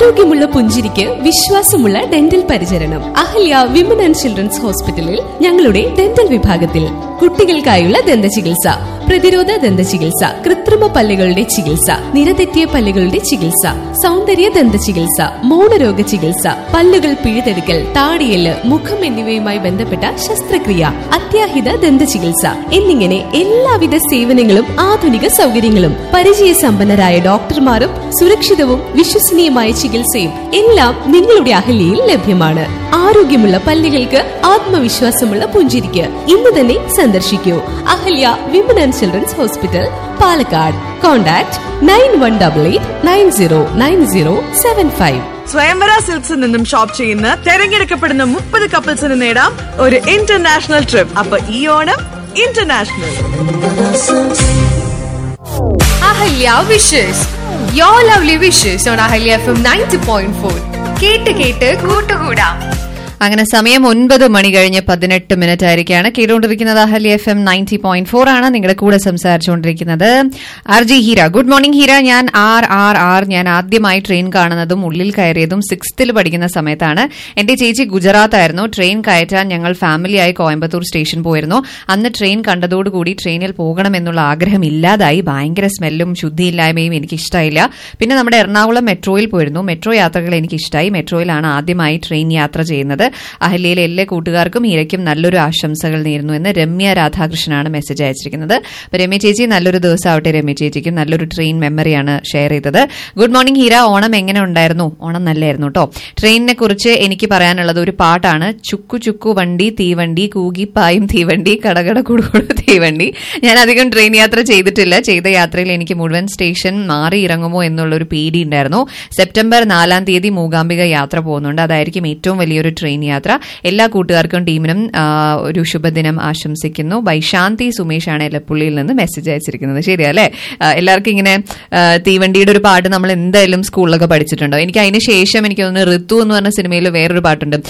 ആരോഗ്യമുള്ള പുഞ്ചിരിക്ക് വിശ്വാസമുള്ള ഡെന്റൽ പരിചരണം അഹല്യ വിമൻ ആൻഡ് ചിൽഡ്രൻസ് ഹോസ്പിറ്റലിൽ ഞങ്ങളുടെ ഡെന്റൽ വിഭാഗത്തിൽ കുട്ടികൾക്കായുള്ള ദന്ത ചികിത്സ പ്രതിരോധ ദന്ത ചികിത്സ കൃത്രിമ പല്ലുകളുടെ ചികിത്സ നിരതെറ്റിയ പല്ലുകളുടെ ചികിത്സ സൗന്ദര്യ ദന്ത ചികിത്സ മൗനരോഗ ചികിത്സ പല്ലുകൾ പിഴുതെടുക്കൽ താടിയല് മുഖം എന്നിവയുമായി ബന്ധപ്പെട്ട ശസ്ത്രക്രിയ അത്യാഹിത ദന്ത ചികിത്സ എന്നിങ്ങനെ എല്ലാവിധ സേവനങ്ങളും ആധുനിക സൗകര്യങ്ങളും പരിചയസമ്പന്നരായ ഡോക്ടർമാരും സുരക്ഷിതവും വിശ്വസനീയമായ ചികിത്സയും എല്ലാം നിങ്ങളുടെ അഹല്യയിൽ ലഭ്യമാണ് ആരോഗ്യമുള്ള പല്ലുകൾക്ക് ആത്മവിശ്വാസമുള്ള പുഞ്ചിരിക്ക് ഇന്ന് തന്നെ സന്ദർശിക്കൂ Ahalya women and children's hospital Palakkad contact nine one double eight nine zero nine zero seven five Swayamvara സിൽക്സിൽ നിന്നും ഷോപ്പ് ചെയ്യുന്ന തെരഞ്ഞെടുക്കപ്പെടുന്ന മുപ്പത് കപ്പിൾസിന് നേടാം ഒരു ഇന്റർനാഷണൽ ട്രിപ്പ് അപ്പൊ ഈ Onam international Ahalya wishes your lovely wishes on Ahalya F M ninety point four കേട്ട് കേട്ട് കൂട്ടുകൂടാം അങ്ങനെ സമയം ഒൻപത് മണി കഴിഞ്ഞ് പതിനെട്ട് മിനിറ്റ് ആയിരിക്കാണ് കേട്ടുകൊണ്ടിരിക്കുന്നത് Ahalya F M ninety point four ആണ് നിങ്ങളുടെ കൂടെ സംസാരിച്ചുകൊണ്ടിരിക്കുന്നത് R J Heera good morning Heera ഞാൻ ആർ ആർ ആർ ഞാൻ ആദ്യമായി ട്രെയിൻ കാണുന്നതും ഉള്ളിൽ കയറിയതും സിക്സ്ത്തിൽ പഠിക്കുന്ന സമയത്താണ് എന്റെ ചേച്ചി ഗുജറാത്ത് ആയിരുന്നു ട്രെയിൻ കയറ്റാൻ ഞങ്ങൾ ഫാമിലിയായി കോയമ്പത്തൂർ സ്റ്റേഷൻ പോയിരുന്നു അന്ന് ട്രെയിൻ കണ്ടതോടുകൂടി ട്രെയിനിൽ പോകണമെന്നുള്ള ആഗ്രഹം ഇല്ലാതായി ഭയങ്കര സ്മെല്ലും ശുദ്ധിയില്ലായ്മയും എനിക്ക് ഇഷ്ടമായില്ല പിന്നെ നമ്മുടെ എറണാകുളം മെട്രോയിൽ പോയിരുന്നു മെട്രോ യാത്രകൾ എനിക്ക് ഇഷ്ടമായി മെട്രോയിലാണ് ആദ്യമായി ട്രെയിൻ യാത്ര ചെയ്യുന്നത് അഹല്യയിലെ എല്ലാ കൂട്ടുകാർക്കും ഇരയ്ക്കും നല്ലൊരു ആശംസകൾ നേരുന്നു എന്ന് രമ്യ രാധാകൃഷ്ണനാണ് മെസ്സേജ് അയച്ചിരിക്കുന്നത് അപ്പൊ രമ്യ ചേച്ചി നല്ലൊരു ദിവസമാവട്ടെ രമ്യ ചേച്ചിക്കും നല്ലൊരു ട്രെയിൻ മെമ്മറിയാണ് ഷെയർ ചെയ്തത് ഗുഡ് മോർണിംഗ് ഹീര ഓണം എങ്ങനെ ഉണ്ടായിരുന്നു ഓണം നല്ലായിരുന്നു കേട്ടോ ട്രെയിനിനെ കുറിച്ച് എനിക്ക് പറയാനുള്ളത് ഒരു പാട്ടാണ് ചുക്കു ചുക്കു വണ്ടി തീവണ്ടി കൂകിപ്പായും തീവണ്ടി കടകട കുടുകുടു തീവണ്ടി ഞാൻ അധികം ട്രെയിൻ യാത്ര ചെയ്തിട്ടില്ല ചെയ്ത യാത്രയിൽ എനിക്ക് മുഴുവൻ സ്റ്റേഷൻ മാറി ഇറങ്ങുമോ എന്നുള്ളൊരു പേടി ഉണ്ടായിരുന്നു സെപ്റ്റംബർ നാലാം തീയതി മൂകാംബിക യാത്ര പോകുന്നുണ്ട് അതായിരിക്കും ഏറ്റവും വലിയൊരു ട്രെയിൻ യാത്ര എല്ലാ കൂട്ടുകാർക്കും ടീമിനും ആ, ഒരു ശുഭദിനം ആശംസിക്കുന്നു വൈശാന്തി സുമേഷാണ് എലപ്പുള്ളിയിൽ നിന്ന് മെസ്സേജ് അയച്ചിരിക്കുന്നത് ശരിയല്ലേ ആ, എല്ലാവർക്കും ഇങ്ങനെ ആ, തീവണ്ടിയുടെ ഒരു പാട്ട് നമ്മൾ എന്തായാലും സ്കൂളിലൊക്കെ പഠിച്ചിട്ടുണ്ടോ എനിക്ക് അതിന് ശേഷം എനിക്ക് തോന്നുന്നു ഋതു എന്ന് പറഞ്ഞ സിനിമയിൽ വേറൊരു പാട്ടുണ്ട്